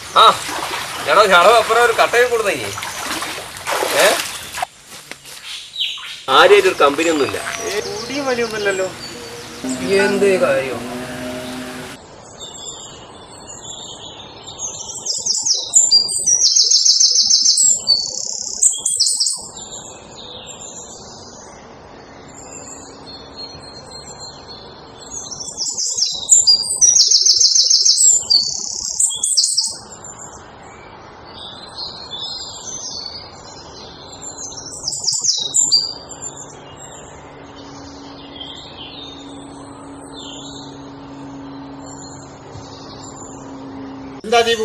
ആ എടോ ചടവ് അപ്പുറം ഒരു കട്ടയും കൊടുത്തേ ഏ ആരെയും ഒരു കമ്പനി ഒന്നുമില്ല കൂടിയും വലിയൊന്നുമില്ലല്ലോ എന്ത് കാര്യം എന്താ ദീപു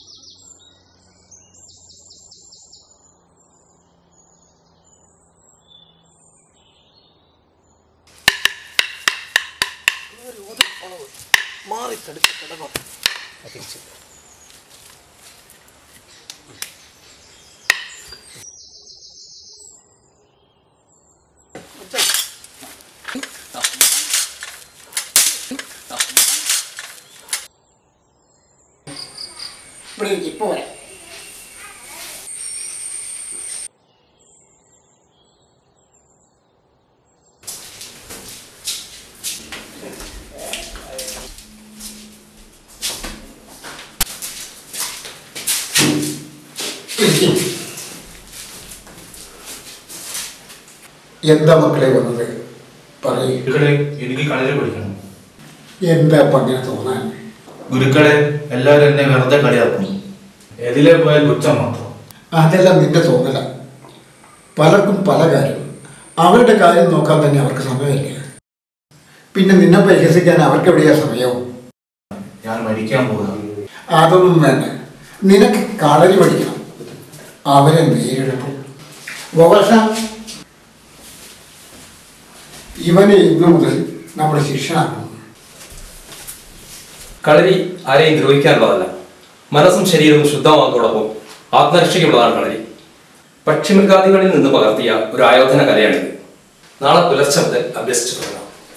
ഇവിടെ ഇരിക്ക്, ഇപ്പൊ വരാം ഇരിക്ക്. എന്താ മക്കളെ വന്നത് പറയൂ ഗുരുക്കളെ എനിക്ക് കളരി പഠിക്കണം എന്താ ഇപ്പൊ അങ്ങനെ തോന്നാൻ ഗുരുക്കളെ എല്ലാവരും എന്നെ വെറുതെ കളിയാക്കുന്നു എതിലെ പോയാൽ പുച്ഛം മാത്രം അതെല്ലാം നിന്റെ തോന്നല പലർക്കും പല കാര്യം അവരുടെ കാര്യം നോക്കാൻ തന്നെ അവർക്ക് സമയമില്ല പിന്നെ നിന്നെ പരിഹസിക്കാൻ അവർക്ക് എവിടെയാ സമയവും ഞാൻ മരിക്കാൻ പോകുക അതൊന്നും വേണ്ട നിനക്ക് കളരി പഠിക്കണം അവരെ നേരിടണം വോഷ ഇവനെ ഇന്നു മുതൽ നമ്മുടെ ശിക്ഷനാക്കണം കളരി ആരെയും ദ്രോഹിക്കാനുള്ളതല്ല മനസ്സും ശരീരവും ശുദ്ധമാക്കുന്നതോടൊപ്പം ആത്മരക്ഷയ്ക്കുള്ളതാണ് കളരി പക്ഷിമൃഗാദികളിൽ നിന്ന് പകർത്തിയ ഒരു ആയോധന കലയാണിത് നാളെ പുലർച്ചെ മുതൽ അഭ്യസിച്ചു തുടങ്ങാം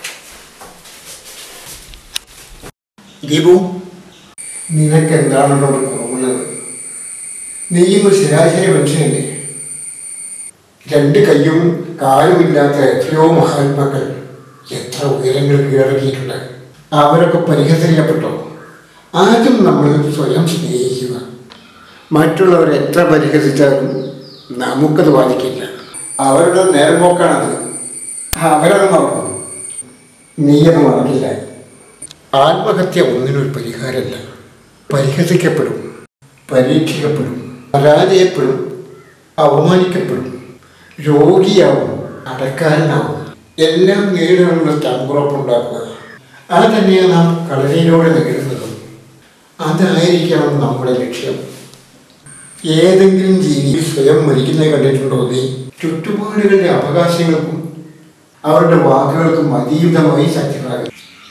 ദീപു നിനക്ക് എന്താണ് ഇവിടെ കുറവുള്ളത് നീയും ഒരു ശരാശരി മനുഷ്യനല്ലേ രണ്ട് കയ്യും കാലുമില്ലാത്ത എത്രയോ മഹാത്മാക്കൾ എത്ര ഉയരങ്ങൾ കീഴടക്കിയിട്ടുണ്ട് അവരൊക്കെ പരിഹസിക്കപ്പെട്ടോ ആദ്യം നമ്മൾ സ്വയം സ്നേഹിക്കുക മറ്റുള്ളവർ എത്ര പരിഹസിച്ചാലും നമുക്കത് ബാധിക്കില്ല അവരുടെ നേർപോക്കാണത് അവരത് മറക്കും നീയത് മറക്കില്ല ആത്മഹത്യ ഒന്നിനൊരു പരിഹാരമല്ല പരിഹസിക്കപ്പെടും പരീക്ഷിക്കപ്പെടും പരാജയപ്പെടും അവമാനിക്കപ്പെടും രോഗിയാവും അടക്കാരനാവും എല്ലാം നേരിടാനുള്ള തമ്പുറപ്പുണ്ടാക്കുക അത് തന്നെയാണ് നാം കളരിയിലൂടെ നേടുന്നത് അതായിരിക്കണം നമ്മുടെ ലക്ഷ്യം ഏതെങ്കിലും ജീവി സ്വയം മരിക്കുന്നത് കണ്ടിട്ടുണ്ടോ നീ ചുറ്റുപാടുകളുടെ അവകാശങ്ങൾക്കും അവരുടെ വാക്കുകൾക്കും അതീതമായി സജ്ജരാകും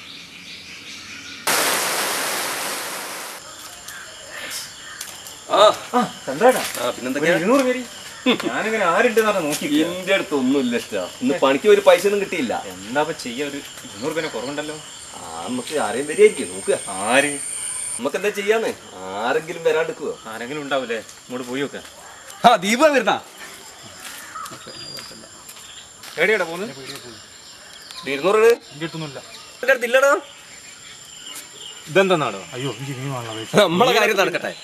ആ ചന്ദ്രേട്ടാ ആ, പിന്നെന്തൊക്കെയാ ഇരുന്നൂറ് പേര് ഞാനിങ്ങനെ ആരുണ്ടെന്നാണ് നോക്കി എന്റെ അടുത്ത് ഒന്നുമില്ല ഇഷ്ടാ ഇന്ന് പണിക്ക് ഒരു പൈസ ഒന്നും കിട്ടിയില്ല എന്താ ഇപ്പൊ ചെയ്യാ ഒരു ഇരുന്നൂറ് പേരെ കുറവുണ്ടല്ലോ ആ നമുക്ക് ആരെയും വരികയായിരിക്കും നോക്കുക ആര് നമുക്ക് എന്താ ചെയ്യാന്ന് ആരെങ്കിലും വരാണ്ടിക്കുവോ ആരെങ്കിലും ഉണ്ടാവൂലേ ഇങ്ങോട്ട് പോയി നോക്ക ആ ദീപ വരുന്ന എവിടെയാടാ പോകുന്നത് ഇരുന്നൂറ് എന്റെ അടുത്തൊന്നുമില്ല എന്റെ അടുത്ത് ഇല്ലടാ ഇതെന്താ നാടോ അയ്യോ എനിക്ക് നീ വാങ്ങാൻ നമ്മളെ കാര്യം നടക്കട്ടെ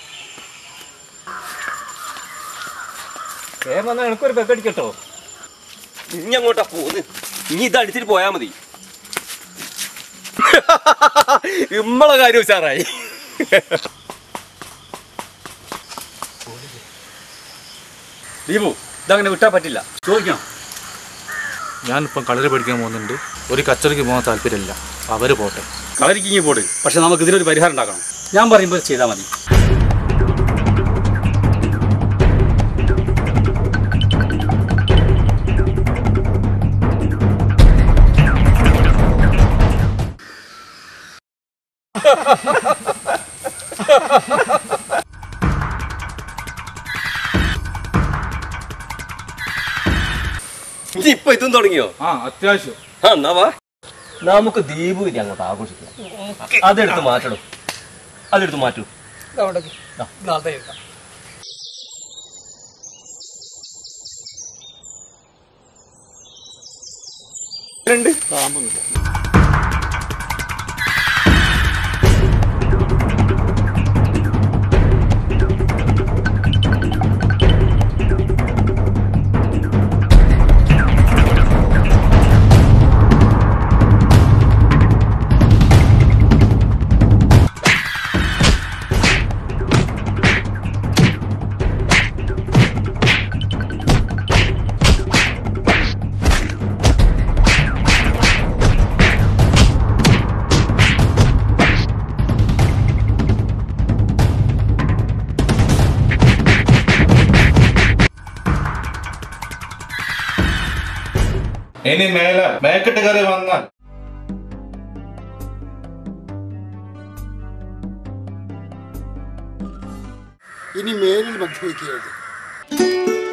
വേഗം വന്നാൽ എനിക്കൊരു പെഗ് അടിക്കട്ടോ ഇനി അങ്ങോട്ടാ പോന്ന് ഇനി ഇത് അടിച്ചിട്ട് പോയാ മതി ഇമ്മളെ കാര്യം ഉഷാറായി ദീപു ഇതങ്ങനെ വിട്ടാ പറ്റില്ല ചോദിക്കാം ഞാനിപ്പം കളരി പഠിക്കാൻ പോകുന്നുണ്ട് ഒരു കച്ചറിക്ക് പോകാൻ താല്പര്യമില്ല അവര് പോട്ടെ കളരിക്ക് ഇങ്ങനെ പോട് പക്ഷെ നമുക്ക് ഇതിനൊരു പരിഹാരം ഉണ്ടാക്കണം ഞാൻ പറയുമ്പോൾ ചെയ്താൽ മതി ഇജ്ജ് ഇപ്പൊ ഇതും തുടങ്ങിയോ ആ അത്യാവശ്യം ആ എന്നാ വാ നമുക്ക് ദീപ് ഇനി അങ്ങോട്ട് ആഘോഷിക്കാം അതെടുത്ത് മാറ്റണം അതെടുത്ത് മാറ്റൂ നാളത്തെ എഴുതാം ഇനി മേലെ മേക്കെട്ട് കയറി വന്നാൽ ഇനി മേലിൽ മദ്യപിക്കരുത്